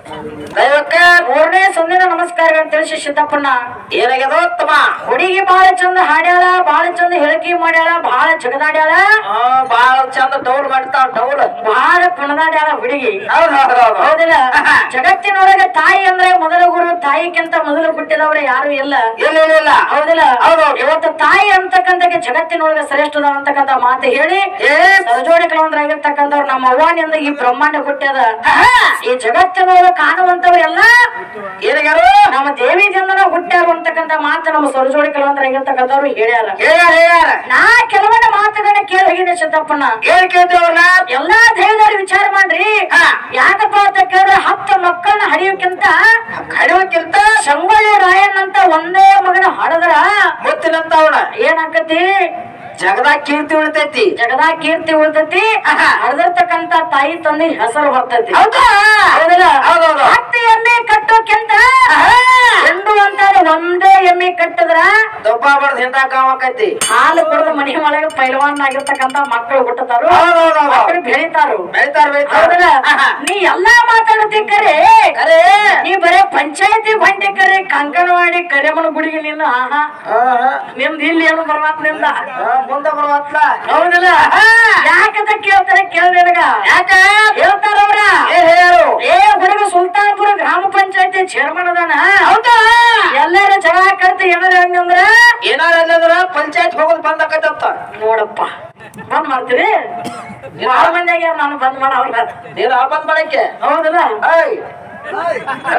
ದೈವಕ್ಕ ಮೂರನೇ ಸಂದಿನ ನಮಸ್ಕಾರಗಳು ತಿಳಿಸಿ ಸಿದ್ದಪ್ಪಣ್ಣ ಏನಾಗ್ಯದ ಉತ್ತಮ ಹುಡುಗಿ ಬಾಳ ಚಂದ ಹಾಡ್ಯಾಳ ಬಾಳ ಚಂದ ಹೇಳಿಕೆ ಮಾಡ್ಯಾಳ ಬಾಳ ಜಗದಾಡ್ಯಾಳ ಆ ಬಾಳ ಚಂದ ಡೌಲ್ ಮಾಡ್ತಾವ ಡೌಲ್ ಬಾಳ ಕುಣದಾಡ್ಯಾಳ ಹುಡುಗಿ ಹೌದ್ ಹೌದ್ ಹೌದು ಹೌದಿಲ್ಲ ಜಗತ್ತಿನೊಳಗೆ ತಾಯಿ ಅಂದ್ರೆ ಮೊದಲ ಗುರು ತಾಯಿಗಿಂತ ಮೊದಲು ಹುಟ್ಟಿದವರು ಯಾರು ಇಲ್ಲ ಇಲ್ಲ ಇಲ್ಲ ಇಲ್ಲ ಹೌದಿಲ್ಲ ಹೌದೌದು. ಇವತ್ತು ತಾಯಿ ಅಂತಕ್ಕಂಥ ಜಗತ್ತಿನೊಳಗೆ ಶ್ರೇಷ್ಠದ ಅಂತಕ್ಕಂಥ ಮಾತು ಹೇಳಿ ಏ ಸರಜೋಡಿ ಕಲಾವಂತರಾಗಿರ್ತಕ್ಕಂಥವ್ರು ನಮ್ಮ ಅವ್ವಾನಿಂದ ಈ ಬ್ರಹ್ಮಾಂಡ ಹುಟ್ಟ್ಯದ ಈ ಜಗತ್ತಿನೊಳಗೆ ಕಾಣುವಂತವರೆಲ್ಲ ಏನಾಗ್ಯಾರು ನಮ್ಮ ದೇವಿದಿಂದನ ಹುಟ್ಟ್ಯಾರು ಅಂತಕ್ಕಂಥ ಮಾತು ನಮ್ಮ ಸರಜೋಡಿ ಕಲಾವಂತರಾಗಿರ್ತಕ್ಕಂಥವ್ರು ಹೇಳ್ಯಾರ ಹೇಳ್ಯಾರ ಹೇಳ್ಯಾರ ನಾ ಕೆಲವೊಂದು ಮಾತುಗಳನ್ನ ಕೇಳಿ ಹೋಗಿದ್ದೆ ಸಿದ್ದಪ್ಪಣ್ಣ ಏನ್ ಕೇಳ್ತೇವ್ರಲ್ಲ ಎಲ್ಲಾ ದೈವದವ್ರು ವಿಚಾರ ಮಾಡ್ರಿ ಹಾ. ಯಾಕಪ್ಪ ಅಂತ ಕೇಳಿದ್ರೆ ಹತ್ತು ಮಕ್ಕಳನ್ನ ಹಡಿಯೋಕ್ಕಿಂತ ಕಡಿವಕ್ಕಿಂತ ಸಂಗೊಳ್ಳಿ ರಾಯಣ್ಣ ಅಂತ ಒಂದೇ ಮಗನ ಹಡದ್ರ ಮುತ್ತಿನಂತ ಅವಳ ಏನಾಕತಿ ಜಗದಾಗ ಕೀರ್ತಿ ಉಳಿತೈತಿ ಜಗದ ಕೀರ್ತಿ ಉಳ್ತತಿ ಆಹಾ. ಹಡದಿರ್ತಕ್ಕಂತ ತಾಯಿ ತಂದೆ ಹೆಸರು ಬರ್ತೈತಿ ಹೌದಾ ಹೌದಲ್ಲ ಹೌದೌದು. ಹತ್ತು ಎಮ್ಮೆ ಕಟ್ಟೋಕ್ಕಿಂತ ಎಂಡು ಅಂತ ಒಂದೇ ಎಮ್ಮೆ ಕಟ್ಟಿದ್ರ ದೊಬ್ಬ ಬಡ್ದು ಹಿಂದ ಕಾವಕೈತಿ ಹಾಲು ಕುಡಿದು ಮನೆ ಒಳಗೆ ಪೈಲವಾನ್ ಆಗಿರ್ತಕ್ಕಂತ ಮಕ್ಕಳು ಹುಟ್ಟುತ್ತಾರು ಹೌದೌದು ಮಕ್ಕಳು ಬೆಳಿತಾರು ಬೆಳಿತಾರ ಬೆಳಿತಾರ ಹೌದಲ್ಲ ಆಹಾ. ನೀ ಎಲ್ಲಾ ಮಾತಾಡತಿ ಕರೆ ಅರೇ ನೀ ಬರೇ ಪಂಚಾಯತಿ ಬಂಡೆ ಕರೆ ಕಂಕಣವಾಡಿ ಕರೆಮನ ಗುಡಿಗೆ ನೀನು ಆಹಾ ಆಹಾ. ನಿಮ್ದು ಇಲ್ಲಿ ಏನು ಬರ್ವಾತ್ ನಿಂದ ಆ, ಮುಂದ ಬರುವತ್ಲ ಹೌದಲ್ಲ ಯಾಕಂತ ಕೇಳ್ತಾರೆ ಕೇಳ್ದೇನಗ ಯಾಕ ಹೇಳ್ತಾರ ಅವ್ರ ಏ ಹೇಳು ಏ ಹುಡುಗ ಸುಲ್ತಾನ್ಪುರ ಗ್ರಾಮ ಪಂಚಾಯತಿ ಚೇರ್ಮನ್ ಅದಾನ ಹೌದಾ ಎಲ್ಲಾರ ಜಗಳ ಕರ್ತ ಏನಾರ ಹಂಗಂದ್ರ ಏನಾರ ಅಲ್ಲಂದ್ರ ಪಂಚಾಯತ್ ಹೋಗೋದು ಬಂದ್ ಆಕೈತಂತ ನೋಡಪ್ಪ ಬಂದ್ ಮಾಡ್ತೀವಿ ಬಾಳ ಮಂದಿ ಆಗ್ಯಾರ ನಾನು ಬಂದ್ ಮಾಡ ಅವ್ರ ನೀನು ಆ ಬಂದ್ ಮಾಡಕ್ಕೆ ಹೌದಲ್ಲ ಏಯ್ ಅಣ್ಣ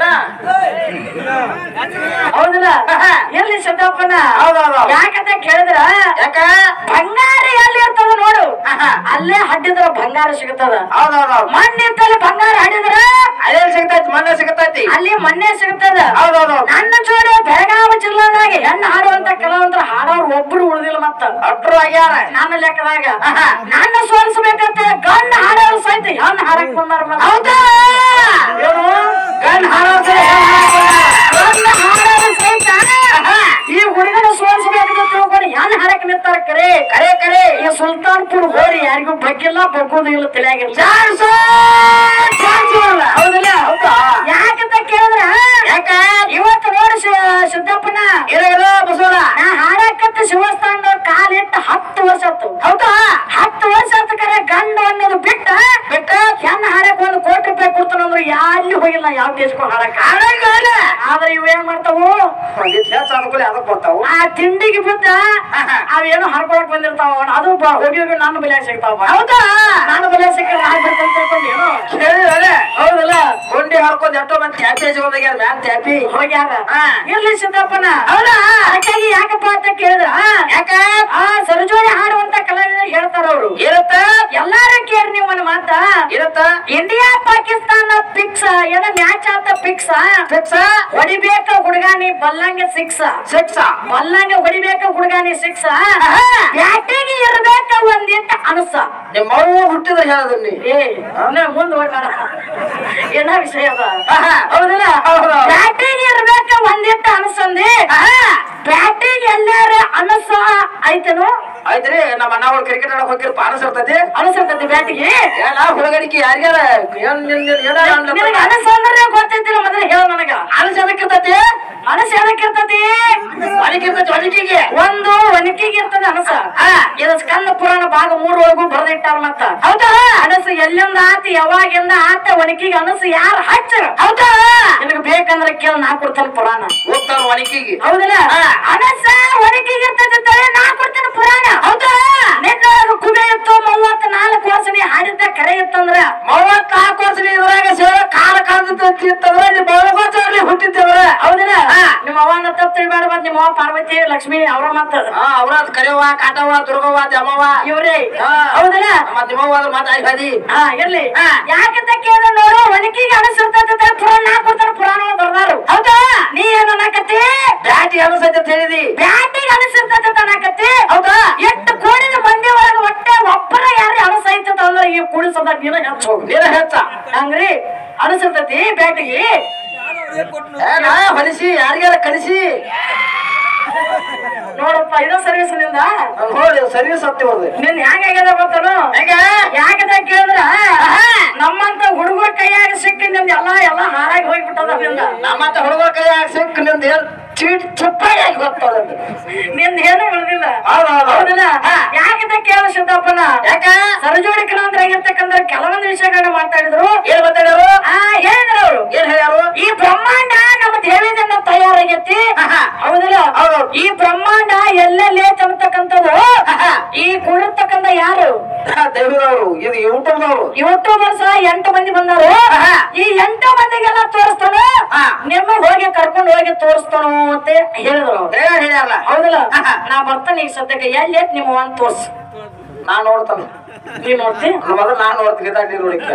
ಹೌದಲ್ಲ ಎಲ್ಲಿ ಸಿದ್ದಪ್ಪನ ಹೌದೌದು. ಯಾಕಂತ ಕೇಳಿದ್ರ ಯಾಕ ಬಂಗಾರ ಎಲ್ಲಿ ಇರ್ತದ ನೋಡು ಅಲ್ಲೇ ಹಡ್ಡಿದ್ರ ಬಂಗಾರ ಸಿಗ್ತದ ಹೌದೌದೌದು ಮಣ್ಣಿತ್ತಲ್ಲಿ ಬಂಗಾರ ಹಡಿದ್ರ ಅದೇ ಸಿಗತೈತಿ ಮಣ್ಣ ಸಿಗತೈತಿ ಅಲ್ಲಿ ಮಣ್ಣೆ ಸಿಗ್ತದ ಹೌದೌದು ನನ್ನ ಜೋಡಿ ಬೆಳಗಾವಿ ಜಿಲ್ಲಾದಾಗ ಹೆಣ್ಣು ಹಾಡುವಂತ ಕೆಲವಂತರ ಹಾಡೋರು ಒಬ್ರು ಉಳಿದಿಲ್ಲ ಮತ್ತ ಅಟ್ರು ಆಗ್ಯಾರ ನನ್ನ ಲೆಕ್ಕದಾಗ ನನ್ನ ಸೋಲಿಸ್ಬೇಕಂತ ಗಂಡ ಹಾಡೋರು ಸಹಿತ ಹೆಣ್ಣು ಹಾಡಕ್ ಬಂದಾರ ಮತ್ತ. ಹೌದಾ ಏನು? ಗಂಡ ಹಾಡೋರ್ ಸರಿ ಹೆಣ್ ಹಾಡ್ಕೊಂಡಾರ. ಗಂಡ ಹಾಡೋರು ಸಹಿತ ಈ ಹುಡುಗನ ಸೋಲಿಸ್ಬೇಕಂತ ತಿಳ್ಕೊಂಡು ಹೆಣ್ಣು ಹಾಡಕ್ ನಿಂತಾರ ಕರೆ ಕರೆ ಕರೆ ಈ ಸುಲ್ತಾನ್ಪುರ್ ಹೋರಿ ಯಾರಿಗೂ ಬಗ್ಗಿಲ್ಲ ಬಗ್ಗೋದು ಇಲ್ಲ ತಿಳಿಯಾಗಿಲ್ಲ ಚಾನ್ಸು ಚಾನ್ಸು ಅಲ್ಲ. ಹೌದಿಲ್ಲ ಹೌದಾ ಯಾಕಂತ ಕೇಳಿದ್ರ ಯಾಕ ಇವತ್ತು ನೋಡಿ ಶಿ- ಸಿದ್ದಪ್ಪನ ಏನಾಗ್ಯದ ಬಸವಣ್ಣ ನಾ ಹಾಡಕತ್ತ ಶಿವಸ್ಥಾನದ ಕಾಲಿಟ್ಟು ಹತ್ತು ವರ್ಷ ಆಯ್ತು ಹೌದಾ ಹತ್ತು ವರ್ಷ ಆತ ಕರೆ ಗಂಡ ಅನ್ನೋದು ಬಿಟ್ಟ ಬಿಟ್ಟ ಹೆಣ್ಣ ಹಾಡಕ್ ಒಂದು ಕೋಟಿ ರೂಪಾಯಿ ಕೊಡ್ತಾನಂದ್ರೆ ಯಾರಲ್ಲಿ ಹೋಗಿಲ್ಲ ಯಾವ ದೇಶಕ್ಕೂ ಹಾಡಕ್ ಹಾಡಂಗಿಲ್ಲ. ಆದ್ರೆ ಇವ್ ಏನ್ ಮಾಡ್ತಾವು ಒಂದಿಷ್ಟು ಹೆಚ್ಚು ಅನುಕೂಲ ಅದಕ್ಕೆ ಬರ್ತಾವು ಆ ತಿಂಡಿಗೆ ಬಿದ್ದ ಅವೇನೋ ಹರ್ಕೊಳಕ್ ಬಂದಿರ್ತಾವ ಅವ್ನ. ಅದು ಬ- ಹೋಗಿ ಹೋಗಿ ನಾನು ಬೆಲೆ ಸಿಗ್ತಾವ ಹೌದಾ ನಾನು ಬೆಲೆ ಸಿಕ್ಕ ನಾನ್ ಬಿಡ್ತಂತ ತಿಳ್ಕೊಂಡು ಏನೋ ಕೇಳಿದ್ರೆ ಹೌದಲ್ಲ ಗುಂಡಿ ಹರ್ಕೊಂಡ್ ಎಷ್ಟೋ ಮಂದಿ ಟ್ಯಾಪಿ ಹಚ್ಕೊಂಡಾಗ್ಯಾರ ಮ್ಯಾನ್ ಟ್ಯಾಪಿ ಹೋಗ್ಯಾರ ಹಾ. ಇರ್ಲಿ ಸಿದ್ದಪ್ಪನ ಹೌದಾ ಅದಕ್ಕಾಗಿ ಯಾಕಪ್ಪ ಅಂತ ಕೇಳಿದ್ರ ಯಾಕ ಆ ಸರಜೋಡಿ ಹಾಡುವಂತ ಕಲಾವಿದರು ಹೇಳ್ತಾರ ಅವರು ಇರುತ್ತ ಎಲ್ಲಾರು ಕೇಳಿ ನೀವು ಒಂದು ಮಾತ ಇರುತ್ತ ಇಂಡಿಯಾ ಪಾಕಿಸ್ತಾನ ಫಿಕ್ಸ್ ಏನ ಮ್ಯಾಚ್ ಆತ ಫಿಕ್ಸ್ ಫಿಕ್ಸ ಹೊಡಿಬೇಕ ಹುಡುಗ ನೀ ಬಲ್ಲಂಗೆ ಸಿಕ್ಸ್ ಸಿಕ್ಸ ಬಲ್ಲಂಗೆ ಹೊಡಿಬೇಕ ಹುಡುಗ ನೀ ಸಿಕ್ಸ್ ಬ್ಯಾಟಿಗೆ ಇರ್ಬೇಕ ಒಂದಿಟ್ಟ ಅನಸ ನಿಮ್ಮ ಅವ್ವ ಹುಟ್ಟಿದ್ರೆ ಹೇಳೋದು ನೀ ಏ ಮುಂದೆ ಹೋಗ್ಬೇಡ ಏನ ವಿಷಯ ಅದ ಆಹಾ. ಹೌದಲ್ಲ ಹೌದು. ಬ್ಯಾಟಿಗೆ ಇರ್ಬೇಕ ಒಂದಿಟ್ಟ ಅನಸಂದಿ ಬ್ಯಾಟಿಗೆ ಎಲ್ಲಾರ ಅನಸ ಆಯ್ತೇನು ಆಯ್ತ್ರಿ ನಮ್ಮ ಅಣ್ಣಗಳು ಕ್ರಿಕೆಟ್ ಆಡಕ್ ಹೋಗಿರ್ ಪಾನಸ್ ಇರ್ತೈತಿ ಅನಸರ್ತೈತಿ ಬ್ಯಾಟಿಗೆ ಏನ ಹುಡುಗಡಿಕೆ ಯಾರ್ಯಾರ ಏನ್ ನಿನ್ ನಿನ್ ಏನ ನಿನಗೆ ಅನಸ ಅಂದ್ರೆ ಗೊತ್ತೈತಿಲ್ಲ ಮೊದಲು ಹೇಳ ನನಗ ಅನಸ್ ಎದಕ್ ಇರ್ತೈತಿ ಅನಸ ಎದಕ್ಕೆ ಇರ್ತೈತಿ ಒಣಗಿ ಇರ್ತೈತಿ ಒಣಗಿಗೆ ಒಂದು ಒನಕಿಗೆ ಇರ್ತದೆ ಅನಸ ಹಾ. ಇದು ಸ್ಕಂದ ಪುರಾಣ ಭಾಗ ಮೂರೊಳಗೂ ಬರೆದಿಟ್ಟಾರ ಮತ್ತ ಹೌದಾ ಅನಸ ಎಲ್ಲಿಂದ ಆತ ಯಾವಾಗಿಂದ ಆತ ಒನಕಿಗೆ ಅನಸ ಯಾರು ಹಚ್ಚರ ಹೌದಾ ನಿನಗೆ ಬೇಕಂದ್ರೆ ಕೇಳ ನಾ ಕೊಡ್ತಾನೆ ಪುರಾಣ ಹೋಗ್ತಾರ ಒಣಗಿಗೆ ಹೌದಲ್ಲ ಹಾ. ಅನಸ ಒನಕಿಗೆ ಇರ್ತದೆ ತಲೆ ನಾ ಕೊಡ್ತೇನೆ ಪುರಾಣ ಹೌದಾ ನಿನ್ನ ಕುಬೆ ಇತ್ತು ಮೂವತ್ತ ನಾಲ್ಕು ವರ್ಷ ನೀ ಹಾಡಿದ್ದ ಕರೆ ಇತ್ತಂದ್ರ ಮೂವತ್ ನಾಲ್ಕು ವರ್ಷ ಇದ್ರಾಗ ಸೇವ ಕಾಲ ಕಾಂತಂದ್ರೆ ನಿಮ್ಮ ಅವ್ವಗೋಚರ್ಲಿ ಹುಟ್ಟಿದ್ದೇವ್ರ ಹೌದಲ್ಲ ನಿಮ್ಮ ಅವನ ತಪ್ಪು ತಿಳಿಬೇಡ ಮತ್ ನಿಮ್ಮ ಅವ್ವ ಪಾರ್ವತಿ ಲಕ್ಷ್ಮಿ ಅವ್ರ ಮತ್ತ ಹಾ ಅವ್ರ ಕರಿಯವ್ವ ಕಾಟವ್ವ ದುರ್ಗವ್ವ ದಮ್ಮವ್ವ ಇವ್ರೇ ಹಾ. ಹೌದಲ್ಲ ಮತ್ ನಿಮ್ಮವ್ವ ಅದ್ರ ಮಾತು ಆಯ್ತು ಹಾ ಇರ್ಲಿ ಹಾ. ಯಾಕಂತ ಕೇಳ ನೋಡು ಒಣಕಿಗೆ ಅನಸಿರ್ತೈತೆ ಪುರಾಣ ನಾ ಕೊಡ್ತಾರ ಪುರಾಣ ಬರ್ದಾರು ಹೌದಾ ನೀ ಏನ್ ಅನ್ನಕತ್ತಿ ಬ್ಯಾಟಿ ಅನಸೈತೆ ಅಂತ ಹೇಳಿದಿ ಬ್ಯಾಟಿಗೆ ಅನಸಿರ್ತೈತೆ ಅನ್ನಕತ್ತಿ ಹೌದಾ ಎಷ್ಟು ಕೋಡಿನ ಮಂದಿ ಒಳಗ ಒಟ್ಟೆ ಒಬ್ಬರ ಯಾರೇ ಅನಸೈತ ಅಂದ್ರೆ ಈ ಕುಡಿಸದ ನೀನ ಹೆಚ್ಚು ಹೋಗಿ ನೀನ ಹೆಚ್ಚ ಹಂಗ್ರಿ ಅನಸಿರ್ತೈತಿ ಬ್ಯಾಟಿಗೆ ಏನ ಹೊಲಿಸಿ ಯಾರಿಗಾರ ಕಳಿಸಿ ನೋಡಪ್ಪ ಇದೋ ಸರ್ವಿಸ್ ನಿಂದ ನೋಡಿ ಸರ್ವಿಸ್ ಹತ್ತಿ ಹೋದ್ರಿ ನಿನ್ ಹೆಂಗಾಗ್ಯದ ಗೊತ್ತನು ಹೆಂಗ ಯಾಕಂತ ಕೇಳಿದ್ರ ನಮ್ಮಂತ ಹುಡುಗರ ಕೈಯಾಗ ಸಿಕ್ಕಿ ನಿಮ್ದು ಎಲ್ಲಾ ಎಲ್ಲಾ ಹಾಳಾಗಿ ಹೋಗ್ಬಿಟ್ಟದ ನಿಂದ ನಮ್ಮಂತ ಹುಡುಗರ ಕೈ ಸಿಕ್ ನಿಂದ ಏನ್ ಚೀಟ್ ಚಪ್ಪಾಳಿ ಆಗಿ ಹೋಗ್ತದ ನಿಂದ ಏನು ಉಳಿದಿಲ್ಲ ಹೌದು, ಹೌದು. ಹೌದಿಲ್ಲ ಯಾಕಿಂತ ಕೇಳ ಸಿದ್ದಪ್ಪನ ಯಾಕ ಸರಜೋಡಿ ಕಲಾಂತರ ಆಗಿರ್ತಕ್ಕಂಥ ಕೆಲವೊಂದು ವಿಷಯಗಳನ್ನ ಮಾತಾಡಿದ್ರು ಏನ್ ಮಾತಾಡ್ಯಾರು ಆ ಹೇಳಿದ್ರು ಅವರು ಏನ್ ಹೇಳ್ಯಾರು ಈ ಬ್ರಹ್ಮಾಂಡ ನಮ್ಮ ದೇವಿದಿಂದ ತಯಾರಾಗೈತಿ ಆಹಾ. ಹೌದಿಲ್ಲ ಹೌದು. ಈ ಬ್ರಹ್ಮಾಂಡ ಎಲ್ಲೆಲ್ಲಿ ಅಂತಕ್ಕಂಥದ್ದು ಆಹಾ. ಈ ಕೂಡಿರ್ತಕ್ಕಂಥ ಯಾರು ದೇವರವರು ಇದು ಯೂಟ್ಯೂಬ್ದವರು ಯೂಟ್ಯೂಬರ್ಸ್ ಎಂಟು ಮಂದಿ ಬಂದಾರು ಆಹಾ. ಈ ಎಂಟು ಮಂದಿಗೆಲ್ಲ ತೋರಿಸ್ತಾನು ಹಾ. ನಿಮ್ಮ ಹೋಗಿ ಕರ್ಕೊಂಡು ಹೋಗಿ ತೋರಿಸ್ತಾನು ಅಂತ ಹೇಳಿದ್ರು ಅವ್ರು. ದೇವ ಹೇಳ್ಯಾರಲ್ಲ ಹೌದಲ್ಲ ಆಹಾ. ನಾ ಬರ್ತಾನೆ ಈಗ ಸದ್ಯಕ್ಕೆ ಎಲ್ಲಿ ಐತ್ ನಿಮ್ಮ ಒಂದ್ ತೋರ್ಸ್ ನಾನ್ ನೋಡ್ತಾನೆ ನೀ ನೋಡ್ತಿ ಮೊದಲು ನಾನ್ ನೋಡ್ತೀನಿ ಗೀತಾ ನೀರ್ ನೋಡಿಕ್ಕೆ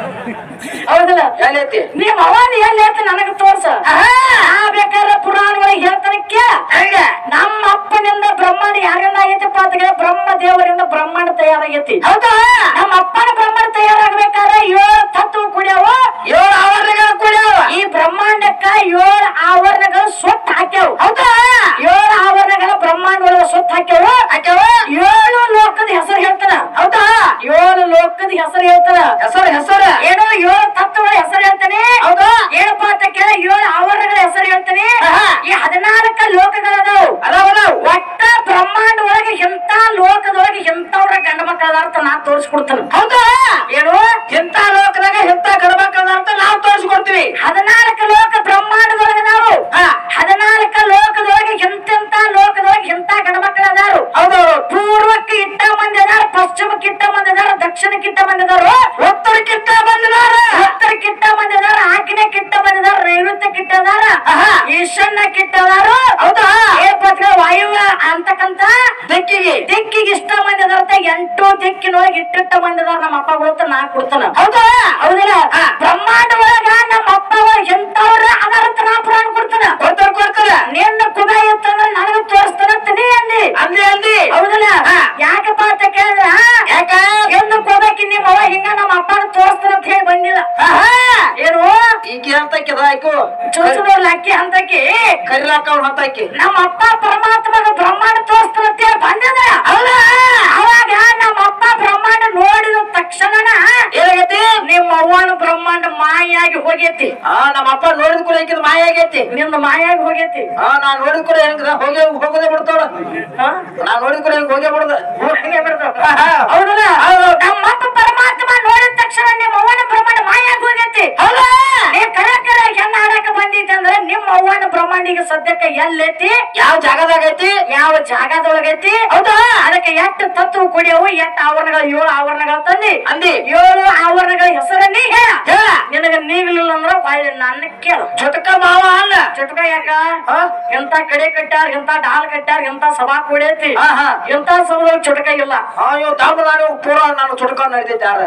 ಹೌದಲ್ಲ ಎಲ್ಲೈತಿ ನೀವ್ ಅವನ್ ಎಲ್ಲಿ ಐತಿ ನನಗ ತೋರ್ಸ ನಾ ಬೇಕಾದ್ರೆ ಪುರಾಣಗಳಿಗೆ ಹೇಳ್ತಾನೆ ಕೇಳ ಹೆಂಗ ನಮ್ಮ ಅಪ್ಪನಿಂದ ಬ್ರಹ್ಮಾಂಡ ಯಾರಿಂದ ಆಗೈತಪ್ಪ ಅಂತ ಬ್ರಹ್ಮ ದೇವರಿಂದ ಬ್ರಹ್ಮಾಂಡ ತಯಾರಾಗೈತಿ ಹೌದಾ ನಮ್ಮ ಅಪ್ಪನ ಬ್ರಹ್ಮಾಂಡ ತಯಾರಾಗಬೇಕಾದ್ರೆ ಏಳು ತತ್ವ ಕುಡಿಯವು ಏಳು ಆವರಣಗಳ ಕುಡಿಯವ ಈ ಬ್ರಹ್ಮಾಂಡಕ್ಕ ಏಳು ಆವರಣಗಳು ಸೊತ್ತು ಹಾಕ್ಯಾವು ಹೌದಾ ಏಳು ಆವರಣಗಳ ಬ್ರಹ್ಮಾಂಡ ಒಳಗ ಸೊತ್ತು ಹಾಕ್ಯಾವು ಹಾಕ್ಯಾವ ಏಳು ಲೋಕದ ಹೆಸರು ಹೇಳ್ತಾನ ಹೌದಾ ಏಳು ಲೋಕದ ಹೆಸರು ಹೇಳ್ತಾನ ಹೆಸರು ಹೆಸರು ಏನೋ ಏಳು ತತ್ವಗಳ ಹೆಸರು ಹೇಳ್ತಾನೆ ಹೌದಾ ಏನಪ್ಪಾ ಅಂತ ಕೇಳ ಏಳು ಆವರಣಗಳ ಹೆಸರು ಹೇಳ್ತಾನೆ ಆಹಾ. ಈ ಹದಿನಾಲ್ಕ ಲೋಕಗಳದಾವು ಅದಾವ ಅದಾವ ಒಟ್ಟ ಬ್ರಹ್ಮಾಂಡ ಒಳಗೆ ಎಂತ ಲೋಕದೊಳಗೆ ಎಂತವ್ರ ಗಂಡ ಮಕ್ಕಳ ಅರ್ಥ ನಾ ತೋರಿಸ್ಕೊಡ್ತಾನ ಹೌದಾ ಏನು ಎಂತ ಲೋಕದಾಗ ಎಂತ ಗಣಮಕ್ಕಳ ಅಂತ ನಾವು ತೋರಿಸ್ಕೊಡ್ತೀವಿ ಹದಿನಾಲ್ಕು ಲೋಕ ಬ್ರಹ್ಮಾಂಡದೊಳಗೆ ನಾವು ಹಾ. ಹದಿನಾಲ್ಕ ಲೋಕದೊಳಗೆ ಎಂತೆಂತ ಲೋಕದೊಳಗೆ ಎಂತ ಗಂಡ ಮಕ್ಕಳ ಅದಾರು ಹೌದು ಪೂರ್ವಕ್ಕೆ ಇಟ್ಟ ಮಂದಿ ಅದಾರ ಪಶ್ಚಿಮಕ್ಕೆ ಇಟ್ಟ ಮಂದಿ ಅದಾರ ದಕ್ಷಿಣಕ್ಕೆ ಇಟ್ಟ ಮಂದಿ ಅದಾರು ಉತ್ತರಕ್ಕಿಂತ ಬಂದಿದಾರ ಉತ್ತರಕ್ಕಿಟ್ಟ ಮಂದಿ ಅದಾರ ಆಗ್ನೇಯಕ್ಕೆ ಇಟ್ಟ ಮಂದಿ ಅದಾರ ನೈಋತ್ಯಕ್ಕೆ ಇಟ್ಟ ಅದಾರ ಆಹಾ. ಈಶಾನ್ಯಕ್ಕೆ ಇಟ್ಟ ಅದಾರು ಹೌದಾ ಏಪತ್ರ ವಾಯುವ ಅಂತಕ್ಕಂತ ದಿಕ್ಕಿಗೆ ದಿಕ್ಕಿಗೆ ಇಷ್ಟ ಮಂದಿ ಅದಾರ ಎಂಟು ದಿಕ್ಕಿನೊಳಗೆ ಇಟ್ಟಿಟ್ಟ ಮಂದಿ ಅದಾರ ನಮ್ಮ ಅಪ್ಪ ಕೊಡುತ್ತ ನಾ ಕೊಡ್ತಾನ ಹೌದಾ ಹೌದಿಲ್ಲ ಹಾ. ಬ್ರಹ್ಮಾಂಡ ಒಳಗ ನಮ್ಮ ಅಪ್ಪ ಎಂತವ್ರ ಅದಾರಂತ ನಾ ಪುರಾಣ ಕೊಡ್ತಾನ ಕೊಡ್ತಾರ ಕೊಡ್ತಾರ ನಿನ್ನ ಕುಬ ಇತ್ತಂದ್ರ ನನಗ ತೋರಿಸ್ತಾನಂತ ನೀ ಅಂದಿ ಅಂದಿ ಅಂದಿ ಹೌದಲ್ಲ ಹಾ. ಯಾಕಪ್ಪ ಅಂತ ಕೇಳಿದ್ರ ಯಾಕ ಎಂದು ಕೋಬಕ್ಕೆ ನಿಮ್ಮ ಅವ್ವ ಹಿಂಗ ನಮ್ಮ ಅಪ್ಪನ ತೋರಿಸ್ತಾನ ಅಂತ ಹೇಳಿ ಬಂದಿಲ್ಲ ಆಹಾ. ಏನು ಈಗ ಅಂತಕ್ಕೆ ಆಯ್ಕು ಚುಚ್ಚುನೋರ್ಲ ಅಕ್ಕಿ ಅಂತಕಿ ಕರಿಲಾಕ ಅವ್ನ ಹತ್ತಾಕಿ ನಮ್ಮ ಅಪ್ಪ ಪರಮಾತ್ಮಗ ಬ್ರಹ್ಮಾಂಡ ತೋರಿಸ್ತಾನ ಅಂತ ಹೇಳಿ ಬಂದಿದ ಹೌದಾ ಅವಾಗ ನಮ್ಮ ಅಪ್ಪ ಬ್ರಹ್ಮಾಂಡ ನೋಡಿದ ತಕ್ಷಣನ ಏನಾಗೈತಿ ನಿಮ್ಮ ಅವ್ವನ ಬ್ರಹ್ಮಾಂಡ ಮಾಯಾಗಿ ಹೋಗೈತಿ ಆ ನಮ್ಮ ಅಪ್ಪ ನೋಡಿದ ಕೂಡ ಹೆಂಗಿದ್ ಮಾಯ ಆಗೈತಿ ನಿಂದ ಮಾಯಾಗಿ ಹೋಗೈತಿ ಆ ನಾನ್ ನೋಡಿದ ಕೂಡ ಹೆಂಗ ಹೋಗಿ ಹೋಗೋದೇ ಬಿಡ್ತಾವ ಹಾ? ನಾನ್ ನೋಡಿದ ಕೂಡ ಹೆಂಗ್ ಹೋಗೇ ಬಿಡದ ಹಂಗೆ ಬರ್ತಾವ. ಆಹಾ. ಹೌದಲ್ಲ ಹೌದು. ನಮ್ಮ ಅಪ್ಪ ಪರಮಾತ್ಮ ನೋಡಿದ ತಕ್ಷಣ ನಿಮ್ಮ ಅವ್ವನ ಬ್ರಹ್ಮಾಂಡ ಮಾಯಾಗಿ ಹೋಗೈತಿ ಹೌದಾ ನೀ ಕರೆ ಕರೆ ಹೆಣ್ಣ ಆಡಕ ಬಂದಿದ್ದೆ ಅಂದ್ರೆ ನಿಮ್ಮ ಅವ್ವನ ಬ್ರಹ್ಮಾಂಡಿಗೆ ಸದ್ಯಕ್ಕೆ ಎಲ್ಲೈತಿ ಯಾವ ಜಾಗದಾಗ ಐತಿ ಯಾವ ಜಾಗದೊಳಗೈತಿ ಹೌದಾ ಅದಕ್ಕೆ ಎಷ್ಟು ತತ್ವ ಕುಡಿಯವು ಎಷ್ಟು ಆವರಣಗಳು ಏಳು ಆವರಣಗಳು ತಂದಿ ಅಂದಿ ಏಳು ಆವರಣಗಳ ಹೆಸರನ್ನೇ ಹೇಳ ಹೇಳ ನಿನಗ ನೀಗ್ಲಿಲ್ಲ ಅಂದ್ರ ಹೊಳ್ಳಿ ನನ್ನ ಕೇಳು ಚುಟಕ ಮಾವ ಅಲ್ಲ ಚಟಕ ಯಾಕ ಹಾ? ಎಂತ ಕಡೆ ಕಟ್ಟಾರ ಎಂತ ಡಾಲ್ ಕಟ್ಟಾರ ಎಂತ ಸಭಾ ಕೂಡೈತಿ ಹಾ, ಹಾ. ಎಂತ ಸಭಾದಾಗ ಚುಟಕ ಇಲ್ಲ ಅಯ್ಯೋ ತಮಿಳ್ನಾಡು ಪೂರ ನಾನು ಚುಟಕ ನಡೀತೈತೆ ಯಾರ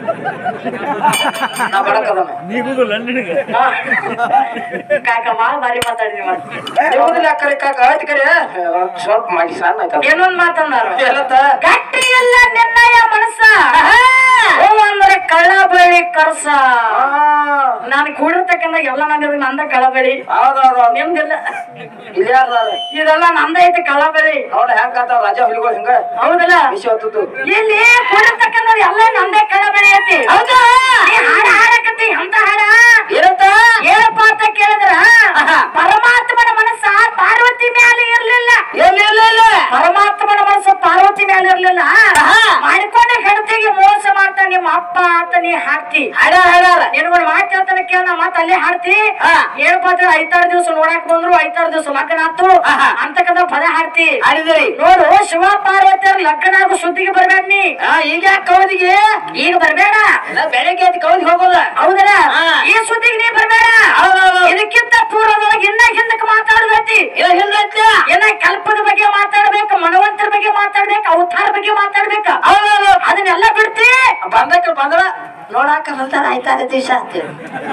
ನಾ ಬಡಕದನ ನೀಗುದಿಲ್ಲ ನಿನಗೆ ಹಾ. ಕಾಕ ಬಾಳ ಬಾರಿ ಮಾತಾಡಿದ್ವಿ ಮತ್ತೆ. ದೇವದಿಲ್ಲ ಕರೆ ಕಾಕ ಆಯ್ತು ಕರೆ ಸ್ವಲ್ಪ ಮಾಡಿ ಸಣ್ಣ ಆಯ್ತು ಏನೊಂದ್ ಮಾತಂದಾರ ಎಲ್ಲತ್ತ ಗಟ್ಟಿ ಇಲ್ಲ ನಿನ್ನಯ ಮನಸ್ಸ ಹೂ ಅಂದ್ರೆ ಕಳ್ಳ ಬಳಿ ಕರ್ಸ ನಾನು ಕೂಡಿರ್ತಕ್ಕಂಥ ಎಲ್ಲ ನಂದಿದ ನಂದ ಕಳಬಳಿ ಹೌದೌದು ನಿಮ್ದಿಲ್ಲ ಇಲ್ಲಿ ಯಾರ್ದ ಇದೆಲ್ಲ ನಂದ ಐತಿ ಕಳಬಳಿ ನೋಡ ಹೆಂಗ್ ಆತಾವ ರಾಜ ಹುಲಿಗಳು ಹಿಂಗ ಹೌದಲ್ಲ ಬಿಸಿ ಹೊತ್ತದ್ದು ಇಲ್ಲಿ ಕೂಡಿರ್ತಕ್ಕಂಥ ಎಲ್ಲ ನಂದೇ ಕಳಬಳಿ ಐತಿ ಹೌದಾ ನೀ ಹಾಡ ಹಾಡಕತ್ತಿ ಅಂತ ಹಾಡ ಏನಂತ ಏನಪ್ಪ ಅಂತ ಕೇಳಿದ್ರ ಪರಮಾತ್ಮನ ಮನಸ್ಸ ಪಾರ್ವತಿ ಮ್ಯಾಲೆ ಇರ್ಲಿಲ್ಲ ಎಲ್ಲಿ ಇಲ್ಲ ಇಲ್ಲ ಪರಮಾತ್ಮನ ಮನಸ್ಸು ಪಾರ್ವತಿ ಮೇಲೆ ಇರ್ಲಿಲ್ಲ ಆಹಾ. ಮಾಡಿಕೊಂಡ ಹೆಂಡತಿಗೆ ಮೋಸ ಮಾಡ್ತಾ ನಿಮ್ಮ ಅಪ್ಪ ಅಂತ ನೀ ಹಾಡ್ತಿ ಹಾಡ ಹಾಡಾರ ನಿನ್ಗೊಂದು ಮಾತು ಹೇಳ್ತಾನೆ ಕೇಳ ನಾ ಮತ್ತೆ ಅಲ್ಲೇ ಹಾಡ್ತಿ ಹಾ. ಏನಪ್ಪ ಅಂದ್ರೆ ಐತಾರು ದಿವಸ ನೋಡಾಕ್ ಬಂದ್ರು ಐತಾರು ದಿವಸ ಲಗ್ನ ಆತು ಆಹಾ. ಅಂತಕ್ಕಂಥ ಪದ ಹಾಡ್ತಿ ಹಾಡಿದಿರಿ ನೋಡು ಶಿವ ಪಾರ್ವತಿಯರ್ ಲಗ್ನ ಆಗೋ ಸುದ್ದಿಗೆ ಬರ್ಬೇಡ ನೀ ಹಾ ಈಗ ಯಾಕೆ ಕವದಿಗೆ ಈಗ ಬರ್ಬೇಡ ನಾ ಬೆಳಗ್ಗೆ ಎದ್ದು ಕವದಿಗೆ ಹೋಗೋದ ಹೌದಲ್ಲ ಹಾ. ಈ ಸುದ್ದಿಗೆ ನೀ ಬರ್ಬೇಡ ಹೌದೌದು ಇದಕ್ಕಿಂತ ಪೂರ್ವದೊಳಗೆ ಇನ್ನ ಹಿಂದಕ್ಕೆ ಮಾತಾಡ್ದೈತಿ ಇಲ್ಲ ಹಿಂದೈತ್ಲ ಏನ ಕಲ್ಪದ ಬಗ್ಗೆ ಮಾತಾಡ್ಬೇಕು ಮನವಂತರ ಬಗ್ಗೆ ಮಾತಾಡ್ಬೇಕು ಅವತಾರ ಬಗ್ಗೆ ಮಾತಾಡ್ಬೇಕು ಹೌದೌದು ಅದನ್ನೆಲ್ಲ ಬಿಡ್ತಿ ಬಂದಕ್ಕೆ ಬಂದ್ರ ನೋಡಾಕ ಬಂದಾರ ಆಯ್ತಾರ ದಿವಸ ಅಂತೇಳಿ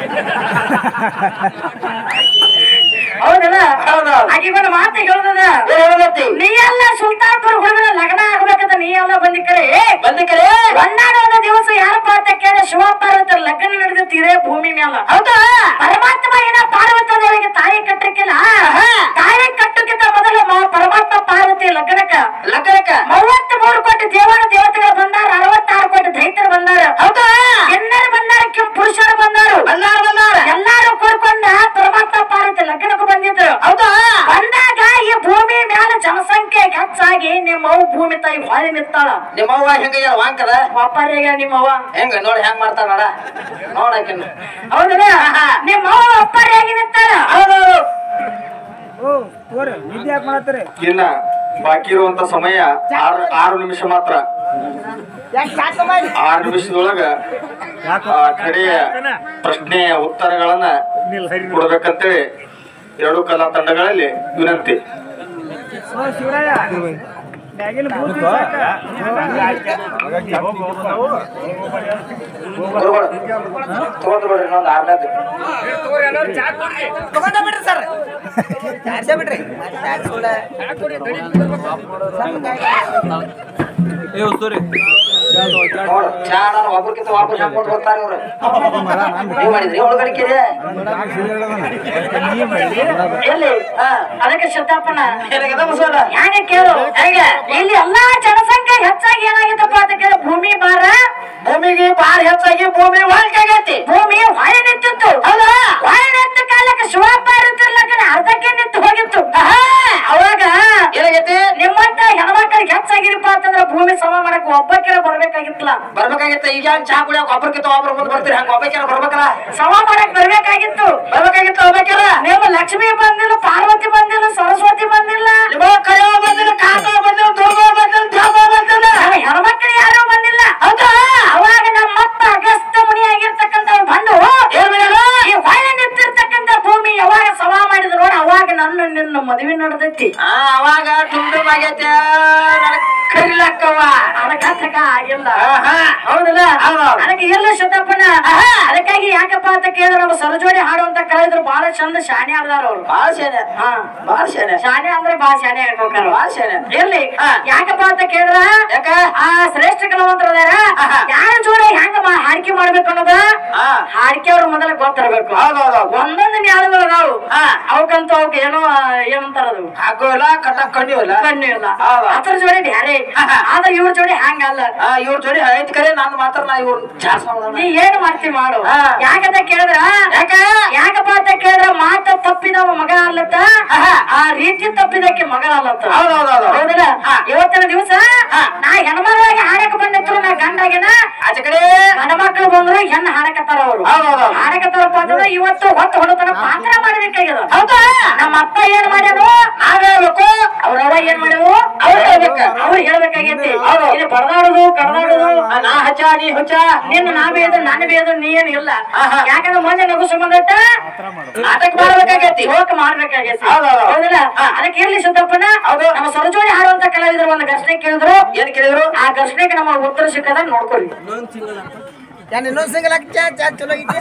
ಹೌದಲ್ಲ ಹೌದೌದು. ಆಗಿ ಒಂದು ಮಾತು ಹೇಳ್ದದ ಏನ್ ಹೇಳದತ್ತಿ ನೀ ಎಲ್ಲ ಸುಲ್ತಾನ್ಪುರ ಹುಡುಗನ ಲಗ್ನ ಆಗ್ಬೇಕಂತ ನೀ ಎಲ್ಲ ಬಂದಿಕ್ಕರೆ ಬಂದಕ್ಕರೆ ಒಂದಾಡೋದ ದಿವಸ ಯಾರಪ್ಪ ಅಂತ ಕೇಳ ಶಿವ ಪಾರ್ವತರ ಲಗ್ನ ನಡೆದೈತಿ ಇದೇ ಭೂಮಿ ಮ್ಯಾಲ ಹೌದಾ ಪರಮಾತ್ಮ ಏನ ಪಾರ್ವತದೇವಿಗೆ ತಾಯಿ ಕಟ್ಟಕ್ಕಿಲ್ಲ ಆಹಾ. ತಾಯಿ ಕಟ್ಟಕ್ಕಿಂತ ಮೊದಲು ಮ- ಪರಮಾತ್ಮ ಪಾರ್ವತಿ ಲಗ್ನಕ್ಕ ಲಗ್ನಕ್ಕ ಮೂವತ್ತ್ ಮೂರು ಕೋಟಿ ದೇವಾನ ದೇವತೆಗಳು ಬಂದಾರ ಅರವತ್ತಾರು ಕೋಟಿ ದೈತ್ಯರು ಬಂದಾರ ಹೌದಾ ಎಲ್ಲರೂ ಬಂದಾರ ಈಗ ಹೊಳೆ ನಿತ್ತಾಳ ನಿಮ್ಮವ್ವ ಹೆಂಗ ವಾಂಕದ ಒಪ್ಪಾರಿಯಾಗ ನಿಮ್ಮವ್ವ ಹೆಂಗ ನೋಡಿ ಹೆಂಗ್ ಮಾಡ್ತಾಳ ನೋಡ ನೋಡಕಿನ್ನ ಹೌದಲ್ಲ ನಿಮ್ಮವ್ವ ಒಪ್ಪಾರಿಯಾಗಿ ನಿತ್ತಾಳ ಇನ್ನ ಬಾಕಿ ಇರುವಂತ ಸಮಯ ಆರು ಆರು ನಿಮಿಷ ಮಾತ್ರ ಆರು ನಿಮಿಷದೊಳಗ ಆ ಕಡೆಯ ಪ್ರಶ್ನೆಯ ಉತ್ತರಗಳನ್ನ ಕೊಡ್ಬೇಕಂತೇಳಿ ಎರಡು ಕಲಾ ತಂಡಗಳಲ್ಲಿ ವಿನಂತಿ ತಗೊಂಡ್ ಬಿಡ್ರಿ ಇನ್ನೊಂದು ಆರ್ನೇದು ನೋಡು ಚಾ ನಾನು ಒಬ್ರಿಗಿಂತ ವಾಪಸ್ ಹಾಕೊಂಡು ಬರ್ತಾರೆ ಇವ್ರು ನೀವ್ ಮಾಡಿದ್ರಿ ಒಳಗಡಿಕೆ ಎಲ್ಲಿ ಅದಕ್ಕೆ ಸಿದ್ದಪ್ಪನ ಏನಾಗದ ಬಸವಣ್ಣ ಹ್ಯಾಂಗ ಕೇಳು ಹೇಗೆ ಇಲ್ಲಿ ಎಲ್ಲಾ ಜನಸಂಖ್ಯೆ ಹೆಚ್ಚಾಗಿ ಏನಾಗಿತ್ತಪ್ಪ ಅಂತ ಕೇಳಿ ಭೂಮಿ ಭಾರ ಭೂಮಿಗೆ ಬಾಳ ಹೆಚ್ಚಾಗಿ ಭೂಮಿ ಒಳಗೆ ಆಗೈತಿ ಭೂಮಿ ಹೊಳೆ ನಿಂತಿತ್ತು ಹೌದಾ ಹೊಳೆ ನಿಂತ ಕಾಲಕ್ಕೆ ಶಿವಪ್ಪ ಇರ್ತಿರ್ಲಕ್ಕ ಅರ್ಧಕ್ಕೆ ನಿಂತು ಹೋಗಿತ್ತು ಆಹಾ, ಅವಾಗ ಏನಾಗೈತಿ ನಿಮ್ಮಂತ ಹೆಣ್ಮಕ್ಳಿಗೆ ಹೆಚ್ಚಾಗಿರಪ್ಪ ಅಂತಂದ್ರೆ ಭೂಮಿ ಸಮ ಮಾಡಕ್ ಒಬ್ಬಕ್ಕೆಲ್ಲ ಬರ್ಬೇಕಾಗಿತ್ತಲ್ಲ ಬರ್ಬೇಕಾಗಿತ್ತ ಈಗ ಹೆಂಗ್ ಚಾ ಕುಡಿಯೋಕ್ ಒಬ್ರಿಗಿಂತ ಒಬ್ರು ಮುಂದೆ ಬರ್ತೀರಿ ಹಂಗ ಒಬ್ಬಕ್ಕೆಲ್ಲ ಬರ್ಬೇಕಲ್ಲ ಸಮ ಮಾಡಕ್ ಬರ್ಬೇಕಾಗಿತ್ತು ಬರ್ಬೇಕಾಗಿತ್ತ ಒಬ್ಬಕ್ಕೆಲ್ಲ ನಿಮ್ಮ ಲಕ್ಷ್ಮಿ ಬಂದಿಲ್ಲ ಪಾರ್ವತಿ ಬಂದಿಲ್ಲ ಸರಸ್ವತಿ ಬಂದಿಲ್ಲ ನಿಮ್ಮ ಕೈಯೋ ಬಂದಿಲ್ಲ ಕಾಕೋ ಬಂದಿಲ್ಲ ದೋಗೋ ಬಂದಿಲ್ಲ ದ್ಯಾಗೋ ಬಂದಿಲ್ಲ ನಮ್ಮ ಹೆಣ್ಮಕ್ಳು ಯಾರು ಬಂದಿಲ್ಲ ಹೌದಾ ಅವಾಗ ನಮ್ಮಪ್ಪ ಅಗಸ್ತ ಮುನಿ ಆಗಿರ್ತಕ್ಕಂಥ ಬಂದು ಏನ್ ಮಾಡ್ಯಾರ? ಈ ಹೊಳೆ ನಿಂತಿರ್ತಕ್ಕಂಥ ಭೂಮಿ ಯಾವಾಗ ಸಮ ಮಾಡಿದ್ರು ನೋಡಿ ಅವಾಗ ನನ್ನ ನಿನ್ನ ಮದುವೆ ನಡೆದೈತಿ ಆ, ಅವಾಗ ತುಂಡು ಆಗೈತೆ ಕರಿಲಕ್ಕವ ಅದಕ್ಕ ಆಗಿಲ್ಲ ಆಹಾ. ಹೌದಲ್ಲ ಹೌದು. ಅದಕ್ಕೆ ಎಲ್ಲ ಶತಪ್ಪನ ಅದಕ್ಕಾಗಿ ಯಾಕಪ್ಪ ಅಂತ ಕೇಳಿದ್ರೆ ನಮ್ಮ ಸರಜೋಡಿ ಹಾಡುವಂತ ಕಲಾವಿದ್ರು ಬಹಳ ಚಂದ ಶಾನೆ ಆಡ್ದಾರ ಅವ್ರು ಬಾಳ ಶಾನೆ ಹಾ ಬಾಳ ಶಾನೆ ಶಾನೆ ಅಂದ್ರೆ ಬಹಳ ಶಾನೆ ಹೇಳ್ಕೊಕಾರ ಬಾಳ ಶಾನೆ ಇರ್ಲಿ ಹಾ. ಯಾಕಪ್ಪ ಅಂತ ಕೇಳಿದ್ರ ಯಾಕ ಆ ಶ್ರೇಷ್ಠ ಕಲಾವಂತರ ಆಹಾ. ಯಾರ ಜೋಡಿ ಹೆಂಗ ಮಾ- ಹಾಡಿಕೆ ಮಾಡ್ಬೇಕು ಅನ್ನೋದ ಹಾ. ಹಾಡಿಕೆ ಅವ್ರ ಮೊದಲ ಗೊತ್ತಿರ್ಬೇಕು ಹೌದು ಹೌದು ಹೌದು ಒಂದೊಂದು ನ್ಯಾಯಗಳು ಅದಾವು ಹಾ. ಅವಕ್ಕಂತ ಅವಕ್ಕೆ ಏನೋ ಆ, ಏನಂತಾರ ಅದು ಹಾಕೋ ಇಲ್ಲ ಕಟ್ಟಕ್ ಕಣ್ಣು ಇಲ್ಲ ಕಣ್ಣು ಇಲ್ಲ ಹೌದು. ಅದ್ರ ಜೋಡಿ ಬ್ಯಾರೆ ಆಹಾ. ಆದ್ರೆ ಇವ್ರ ಜೋಡಿ ಹಂಗಲ್ಲ ಆ, ಇವ್ರ ಜೋಡಿ ಐತ್ ಕರೆ ನಾನು ಮಾತ್ರ ನಾ ಇವ್ರ ಜಾಸ್ತಿ ನೀ ಏನ್ ಮಾಡ್ತಿ ಮಾಡು ಹಾ. ಯಾಕಂತ ಕೇಳಿದ್ರ ಯಾಕ? ಯಾಕಪ್ಪ ಅಂತ ಕೇಳಿದ್ರ ಮಾತ ತಪ್ಪಿದವ ಮಗ ಅಲ್ಲತ್ತ ಆಹಾ. ಆ ರೀತಿ ತಪ್ಪಿದಕ್ಕೆ ಮಗ ಅಲ್ಲತ್ತ ಹೌದು ಹೌದು ಹೌದು ಹೌದಲ್ಲ ಹಾ. ಇವತ್ತಿನ ದಿವಸ ಹಾ. ನಾ ಹೆಣ್ಮಗಳಾಗಿ ಹಾಡಕ್ ಬಂದಿತ್ತು ನಾ ಗಂಡಾಗಿನ ಆಚೆ ಕಡೆ ಗಂಡ ಮಕ್ಕಳು ಬಂದ್ರು ಹೆಣ್ಣು ಹಾಡಕತ್ತಾರ ಅವರು ಹೌದು ಹೌದು ಹೌದು. ಹಾಡಕತ್ತಾರಪ್ಪ ಅಂತಂದ್ರೆ ಇವತ್ತು ಹೊತ್ತು ಹೊಡತನ ಪಾತ್ರ ಮಾಡಬೇಕಾಗ್ಯದ ಹೌದಾ ನಮ್ಮ ಅಪ್ಪ ಏನ್ ಮಾಡ್ಯಾನು ನಾವ್ ಹೇಳ್ಬೇಕು ಅವ್ರವ್ವ ಏನ್ ಮಾಡ್ಯಾವು ಅವ್ರ್ ಹೇಳ್ಬೇಕ. ಅವ್ರು ಹೇಳ್ಬೇಕಾಗೈತಿ ಹೌದು. ಇಲ್ಲಿ ಬಡದಾಡುದು ಕಡದಾಡುದು ಆ, ನಾ ಹಚ್ಚ ನೀ ಹುಚ್ಚ ನಿನ್ನ ನಾ ಬೇದು ನಾನು ಬೇದು ನೀ ಏನು ಇಲ್ಲ ಆಹಾ. ಯಾಕಂದ್ರೆ ಮೊನ್ನೆ ನಗು ಸಂಬಂಧಟ ನಾಟಕ ಮಾಡ್ಬೇಕಾಗೈತಿ ಜೋಕ್ ಮಾಡ್ಬೇಕಾಗೈತಿ ಹೌದು, ಹೌದು. ಹೌದಲ್ಲ ಹಾ. ಅದಕ್ಕೆ ಇರ್ಲಿ ಸಿದ್ದಪ್ಪನ ಹೌದು. ನಮ್ಮ ಸರಜೋಡಿ ಹಾಡುವಂತ ಕಲಾವಿದರು ಒಂದು ಘರ್ಷಣೆ ಕೇಳಿದ್ರು ಏನ್ ಕೇಳಿದ್ರು ಆ ಘರ್ಷಣೆಗೆ ನಮ್ಮ ಉತ್ತರ ಸಿಕ್ಕದ ನೋಡ್ಕೊಳ್ಳಿ ಇನ್ನೊಂದ್ ಸಿಂಗಲ್ ಹಾಕಿ ಚಾ ಚಾ ಚಲೋ ಐತಿ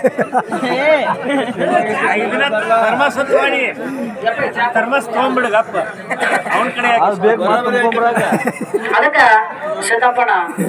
ಥರ್ಮಸ್ ಹೊತ್ವಾಣಿ ಥರ್ಮಸ್ ತಗೊಂಡ್ಬಿಡಗಪ್ಪ ಅವನ ಕಡೆ ಅದಕ್ಕ ಸಿದ್ದಪ್ಪನ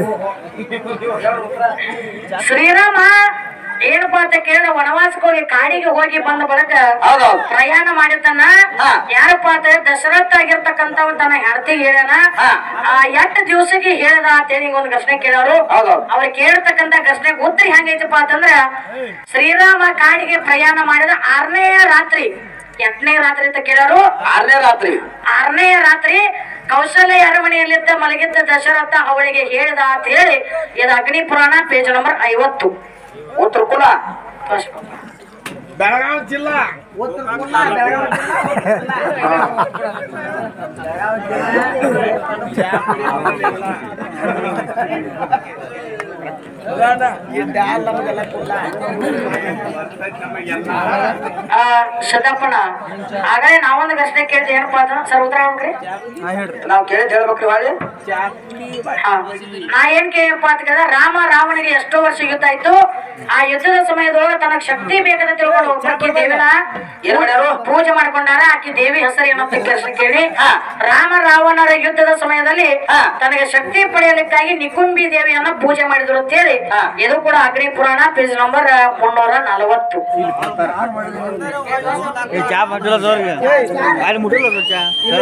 ಶ್ರೀರಾಮ ಏನಪ್ಪಾ ಅಂತ ಕೇಳಿದ್ರೆ ವನವಾಸಕ್ಕೆ ಹೋಗಿ ಕಾಡಿಗೆ ಹೋಗಿ ಬಂದ ಬಳಿಕ ಹೌದೌದು ಪ್ರಯಾಣ ಮಾಡಿದ್ದಾನ ಹಾ. ಯಾರಪ್ಪ ಅಂತ ದಶರಥ ಆಗಿರ್ತಕ್ಕಂತ ತನ್ನ ಹೆಂಡತಿ ಹೇಳ್ಯಾನ ಹಾ. ಆ ಎಷ್ಟು ದಿವಸಕ್ಕೆ ಹೇಳ್ದ ಅಂತೇಳಿ ಹಿಂಗ್ ಒಂದ್ ಘರ್ಷಣೆ ಕೇಳೋರು ಹೌದೌದು ಅವ್ರು ಕೇಳ್ತಕ್ಕಂತ ಘರ್ಷಣೆ ಉತ್ತರ ಹೆಂಗೈತಪ್ಪ ಅಂತಂದ್ರ ಶ್ರೀರಾಮ ಕಾಡಿಗೆ ಪ್ರಯಾಣ ಮಾಡಿದ ಆರನೇ ರಾತ್ರಿ ಎಂಟನೇ ರಾತ್ರಿ ಅಂತ ಕೇಳೋರು ಆರನೇ ರಾತ್ರಿ ಆರನೇ ರಾತ್ರಿ ಕೌಶಲ್ಯ ಅರಮನೆಯಲ್ಲಿದ್ದ ಮಲಗಿದ್ದ ದಶರಥ ಅವಳಿಗೆ ಹೇಳಿದ ಅಂತ ಹೇಳಿ ಇದು ಅಗ್ನಿ ಪುರಾಣ ಪೇಜ್ ನಂಬರ್ ಐವತ್ತು ಉತ್ತರ ಕುಲ ಫಸ್ಟ್ ಬೆಳಗಾವಿ ಜಿಲ್ಲಾ ಆ, ಸದಪ್ಪಣ ಆಗಲೇ ನಾವೊಂದು ಘರ್ಷಣೆ ಕೇಳಿದೆ ಏನಪ್ಪಾ ಅಂತ ಸರ್ ಉತ್ತರ ಹೇಳ್ಬೇಕ್ರಿ ನಾವ್ ಕೇಳಿದ್ ಹೇಳ್ಬೇಕ್ರಿ ಹೊಳ್ಳಿ ಹಾ. ನಾ ಏನ್ ಕೇಳಪ್ಪ ಅಂತ ಕೇಳಿದ್ರೆ ರಾಮ ರಾವಣಿಗೆ ಎಷ್ಟೋ ವರ್ಷ ಯುದ್ಧ ಆಯ್ತು ಆ ಯುದ್ಧದ ಸಮಯದೊಳಗೆ ತನಗ್ ಶಕ್ತಿ ಬೇಕಂತ ತಿಳ್ಕೊಂಡು ಒಬ್ಬಾಕಿ ದೇವಿನ ಏನ್ ಮಾಡ್ಯಾರು? ಪೂಜೆ ಮಾಡ್ಕೊಂಡಾರ ಆಕಿ ದೇವಿ ಹೆಸರು ಏನಂತ ಕೆಲಸ ಕೇಳಿ ಹಾ. ರಾಮ ರಾವಣರ ಯುದ್ಧದ ಸಮಯದಲ್ಲಿ ಹಾ. ತನಗೆ ಶಕ್ತಿ ಪಡೆಯಲಿಕ್ಕಾಗಿ ನಿಕುಂಬಿ ದೇವಿಯನ್ನ ಪೂಜೆ ಮಾಡಿದ್ರು ಮಾಡಿದ್ರು ಅಂತ ಹೇಳಿ ಇದು ಕೂಡ ಅಗ್ನಿ ಪುರಾಣ ಪೇಜ್ ನಂಬರ್ ಮುನ್ನೂರ ನಲವತ್ತು ಚಾ ಮಾಡಿಲ್ಲ ಸೋರ್ಗೆ ಅಲ್ಲಿ ಮುಟ್ಟಿಲ್ಲ ಚಾ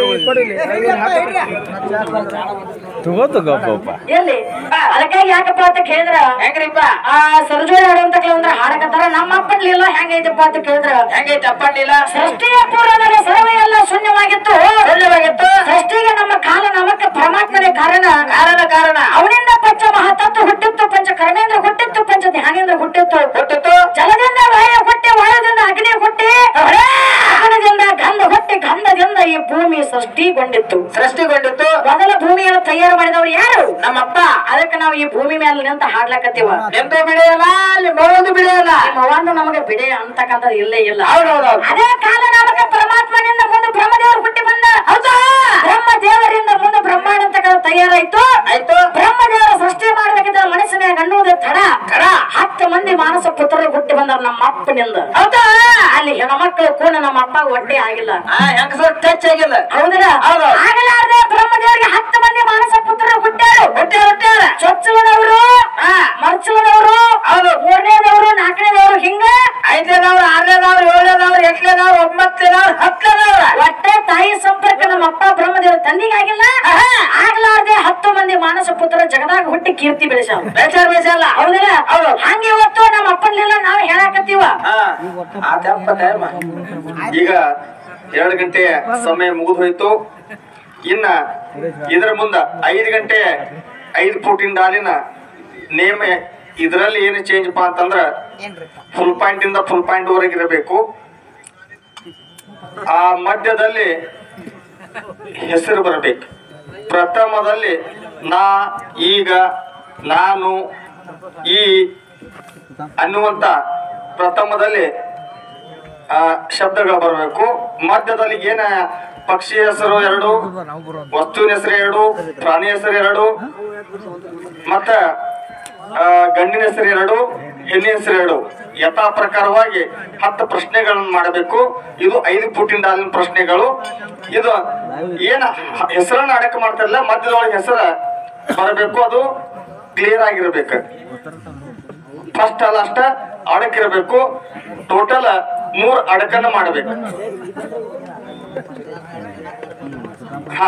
ತಗೋ ತಗೋಪ್ಪ ಎಲ್ಲಿ ಅದಕ್ಕಾಗಿ ಯಾಕಪ್ಪ ಅಂತ ಕೇಳಿದ್ರ ಹೆಂಗ್ರಿಪ್ಪ ಆ ಸರಜೋಳಿ ಹಾಡುವಂತ ಕೆಲವೊಂದ್ರ ಹಾಡಕತ್ತಾರ ನಮ್ಮ ಅಪ್ಪನ್ಲಿಲ್ಲ ಹೆಂಗೈತಪ್ಪ ಅಂತ ಕೇಳಿದ್ರ ಹೆಂಗೈತೆ ಅಪ್ಪನ್ಲಿಲ್ಲ ಸೃಷ್ಟಿಯ ಪೂರ್ವದಲ್ಲಿ ಸರ್ವೇ ಎಲ್ಲ ಶೂನ್ಯವಾಗಿತ್ತು ಶೂನ್ಯವಾಗಿತ್ತು ಸೃಷ್ಟಿಗೆ ನಮ್ಮ ಕಾಲ ನಮಕ್ಕೆ ಪರಮಾತ್ಮನೇ ಕಾರಣ ಕಾರಣ ಕಾರಣ ಅವನಿಂದ ಪಂಚ ಮಹತತ್ವ ಹುಟ್ಟಿತ್ತು ಪಂಚ ಕರ್ಮೇಂದ್ರ ಹುಟ್ಟಿತ್ತು ಪಂಚ ಧ್ಯಾನೇಂದ್ರ ಹುಟ್ಟಿತ್ತು ಹುಟ್ಟಿತ್ತು ಜಲದಿಂದ ವಾಯು ಹುಟ್ಟಿ ವಾಯುದಿಂದ ಅಗ್ನಿ ಹುಟ್ಟಿ ಅಗ್ನಿದಿಂದ ಗಂಧ ಹುಟ್ಟಿ ಗಂಧದಿಂದ ಈ ಭೂಮಿ ಸೃಷ್ಟಿಗೊಂಡಿತ್ತು ಸೃಷ್ಟಿಗೊಂಡಿತ್ತು ಮೊದಲ ಭೂಮಿಯನ್ನು ತಯಾರು ಮಾಡಿದವರು ಯಾರು ನಮ್ಮಪ್ಪ ಅದಕ್ಕೆ ನಾವು ಈ ಭೂಮಿ ಮೇಲೆ ನಿಂತ ಹಾಡ್ಲಕತ್ತೀವ ನಿಂತು ಬಿಡೆಯಲ್ಲ ಅಲ್ಲಿ ಮೌದು ಬಿಡೆಯಲ್ಲ ಮವಂದು ನಮಗೆ ಬಿಡೆ ಅಂತಕ್ಕಂಥದ್ದು ಇಲ್ಲೇ ಇಲ್ಲ ಅದೇ ಕಾಲ ನಮಗೆ ಪರಮಾತ್ಮನಿಂದ ಮುಂದೆ ಬ್ರಹ್ಮದೇವರು ಹುಟ್ಟಿ ಬಂದ ಹೌದಾ ಬ್ರಹ್ಮ ದೇವರಿಂದ ಮುಂದೆ ಬ್ರಹ್ಮಾಂಡ ಅಂತಕ್ಕಂಥ ತಯಾರಾಯ್ತು ಆಯ್ತು ಬ್ರಹ್ಮದೇವರ ಸೃಷ್ಟಿ ಮಾಡ್ಬೇಕಿದ್ರೆ ಮನಸ್ಸಿನಾಗ ಅನ್ನುವುದೇ ತಡ ತಡ ಹತ್ತು ಮಂದಿ ಮಾನಸ ಪುತ್ರರು ಹುಟ್ಟಿ ಬಂದಾರ ನಮ್ಮ ಅಪ್ಪನಿಂದ ಹೌದಾ ಅಲ್ಲಿ ಹೆಣ್ಮಕ್ಳು ಕೂಡ ನಮ್ಮ ಅಪ್ಪ ಹೊಟ್ಟೆ ಆಗಿಲ್ಲ ಹೆಂಗಸರ್ ಟಚ್ ಆಗಿಲ್ಲ ಹೌದಿಲ್ಲ ಆಗಲಾರದೆ ಬ್ರಹ್ಮದೇವರಿಗೆ ಹತ್ತು ಮಂದಿ ಮಾನಸ ಪುತ್ರರು ಹುಟ್ಟ್ಯಾರು ಹುಟ್ಟ್ಯಾರ ಹುಟ್ಟ್ಯಾರ ಚೊಚ್ಚಲದವರು ಮರ್ಚಲದವರು ಮೂರನೇದವರು ನಾಲ್ಕನೇದವರು ಹಿಂಗ ಐದನೇದವ್ರು ಆರನೇದವ್ರು ಏಳನೇದವ್ರು ಎಂಟನೇದವ್ರು ಒಂಬತ್ತನೇದವ್ರು ಹತ್ತನೇದವ್ರು ಒಟ್ಟೆ ತಾಯಿ ಸಂಪರ್ಕ ನಮ್ಮ ಅಪ್ಪ ಬ್ರಹ್ಮದೇವ್ರ ತಂದಿಗಾಗಿಲ್ಲ ಆಗ್ಲಾರ್ದೆ ಹತ್ತು ಮಂದಿ ಮಾನಸ ಪುತ್ರ ಜಗದಾಗ ಹುಟ್ಟಿ ಕೀರ್ತಿ ಬೆಳೆಸಾವ ಬೆಳೆಸಾರ ಬೆಳೆಸಲ್ಲ ಹೌದಿಲ್ಲ ಹೌದು ಹಂಗೆ ಇವತ್ತು ನಮ್ಮ ಅಪ್ಪನ್ಲಿಲ್ಲ ನಾವು ಹೇಳಾಕತ್ತೀವ ಈಗ ಎರಡು ಗಂಟೆ ಸಮಯ ಮುಗಿದು ಹೋಯ್ತು ಇನ್ನ ಇದರ ಮುಂದ ಐದು ಗಂಟೆ ಐದು ಫೂಟಿನ ಡಾಲಿನ ನೇಮ ಇದರಲ್ಲಿ ಏನು ಚೇಂಜ್ಪ ಅಂತಂದ್ರ ಫುಲ್ ಪಾಯಿಂಟ್ ಇಂದ ಫುಲ್ ಪಾಯಿಂಟ್ ವರೆಗೆ ಇರಬೇಕು ಆ ಮಧ್ಯದಲ್ಲಿ ಹೆಸರು ಬರಬೇಕು ಪ್ರಥಮದಲ್ಲಿ ನಾ ಈಗ ನಾನು ಈ ಅನ್ನುವಂತ ಪ್ರಥಮದಲ್ಲಿ ಆ, ಶಬ್ದಗಳು ಬರಬೇಕು ಮಧ್ಯದಲ್ಲಿ ಏನ ಪಕ್ಷಿ ಹೆಸರು ಎರಡು ವಸ್ತುವಿನ ಹೆಸರು ಎರಡು ಪ್ರಾಣಿ ಹೆಸರು ಎರಡು ಮತ್ತ ಆ, ಗಂಡಿನ ಹೆಸರು ಎರಡು ಹೆಣ್ಣಿನ ಹೆಸರು ಎರಡು ಯಥಾ ಪ್ರಕಾರವಾಗಿ ಹತ್ತು ಪ್ರಶ್ನೆಗಳನ್ನು ಮಾಡಬೇಕು ಇದು ಐದು ಫುಟಿನ ಡಾಲಿನ ಪ್ರಶ್ನೆಗಳು ಇದು ಏನ ಹೆಸರನ್ನ ಅಡಕ ಮಾಡ್ತಾರಲ್ಲ ಮಧ್ಯದೊಳಗೆ ಹೆಸರ ಬರಬೇಕು ಅದು ಕ್ಲಿಯರ್ ಆಗಿರ್ಬೇಕು ಫಸ್ಟ್ ಅಲ್ಲ ಅಷ್ಟ ಅಡಕಿರಬೇಕು ಟೋಟಲ್ ಮೂರ್ ಅಡಕನ್ನ ಮಾಡಬೇಕು ಹಾ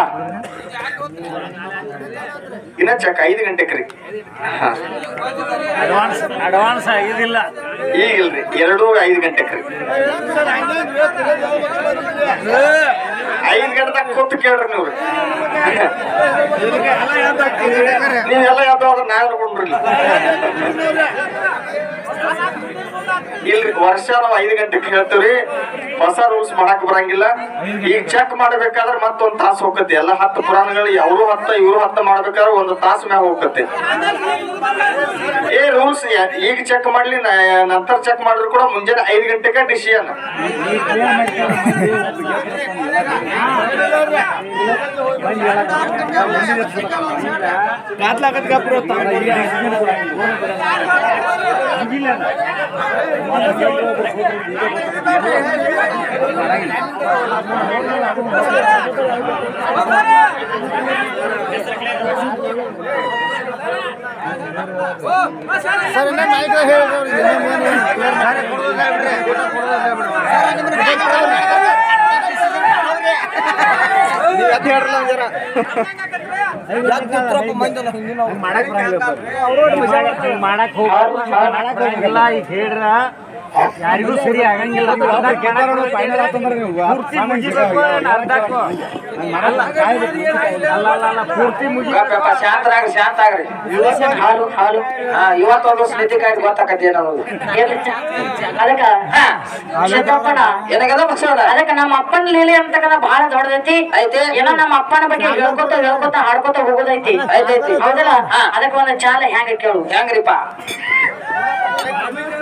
ಇನ್ನ ಚೆಕ್ ಐದು ಗಂಟೆಗೆ ರೀ ಹಾ ಅಡ್ವಾನ್ಸ್ ಅಡ್ವಾನ್ಸ್ ಇದಿಲ್ಲ ಈಗ ಇಲ್ರಿ ಎರಡು ಐದು ಗಂಟೆಗೆ ರೀ ಐದು ಗಂಟೆದಾಗ ಕೂತು ಕೇಳ್ರಿ ನೀವು ನೀವೆಲ್ಲ ಯಾವ್ದಾದ್ರು ನಾ ನೋಡ್ಬಿಡ್ರಿ ಇಲ್ರಿ ವರ್ಷ ನಾವು ಐದು ಗಂಟೆಗೆ ಹೇಳ್ತೀವ್ರಿ ಹೊಸ ರೂಲ್ಸ್ ಮಾಡಕ್ ಬರಂಗಿಲ್ಲ ಈಗ ಚೆಕ್ ಮಾಡ್ಬೇಕಾದ್ರೆ ಮತ್ತೊಂದ್ ತಾಸು ಹೋಗತ್ತೆ ಎಲ್ಲ ಹತ್ತು ಪುರಾಣಗಳು ಅವರು ಹತ್ತ ಇವರು ಹತ್ತ ಮಾಡ್ಬೇಕಾದ್ರೆ ಒಂದು ತಾಸು ಮ್ಯಾಗ ಹೋಗತ್ತೆ ಏ ರೂಲ್ಸ್ ಈಗ ಚೆಕ್ ಮಾಡ್ಲಿ ನ- ನಂತರ ಚೆಕ್ ಮಾಡಿದ್ರು ಕೂಡ ಮುಂಜಾನೆ ಐದು ಗಂಟೆಗೆ ಡಿಸಿಷನ್ ಕಾತ್ಲಾಗತ್ ಗಪ್ರು ಸರ್ ಇನ್ನೇನು ನಾಯಕ ಮಾಡಕ್ ಹೋಗ್ಬಾರ್ದು ಮಾಡಕ್ ಹೋಗಂಗಿಲ್ಲ ಈಗ ಹೇಳ್ರ ಯಾರಿಗೂ ಸರಿ ಆಗಂಗಿಲ್ಲ ಅರ್ಧ ಕೆಳಗಡೆ ಪೂರ್ತಿ ಮುಗಿಬೇಕು ಅರ್ಧಕ್ಕೂ ಅಲ್ಲ ಅಲ್ಲ ಅಲ್ಲ, ಅಲ್ಲ ಪೂರ್ತಿ ಮುಗಿ ಶಾಂತರಾಗ್ರಿ ಶಾಂತ ಆಗ್ರಿ ಹಾಲು ಹಾಲು ಹಾ ಇವತ್ತೊಂದು ಸ್ಮಿತಿಕಾಯಿ ಗೊತ್ತಾಕತಿ ಅನ್ನೋದು ಅದಕ್ಕ ಶತಪ್ಪನ ಏನಾಗದ ಬಸವಣ್ಣ ಅದಕ್ಕ ನಮ್ಮ ಅಪ್ಪನ ಲೀಲೆ ಅಂತಕ್ಕಂಥ ಬಹಳ ದೊಡ್ಡದೈತಿ ಐತೆ ಏನೋ ನಮ್ಮ ಅಪ್ಪನ ಬಗ್ಗೆ ಹೇಳ್ಕೊತ ಹೇಳ್ಕೊತ ಹಾಡ್ಕೊತ ಹೋಗೋದೈತಿ ಐತೈತಿ. ಹೌದಲ್ಲ ಅದಕ್ಕ ಒಂದು ಚಾಲ ಹೆಂಗ ಕೇಳು ಹೆಂಗ್ರಿಪ್ಪ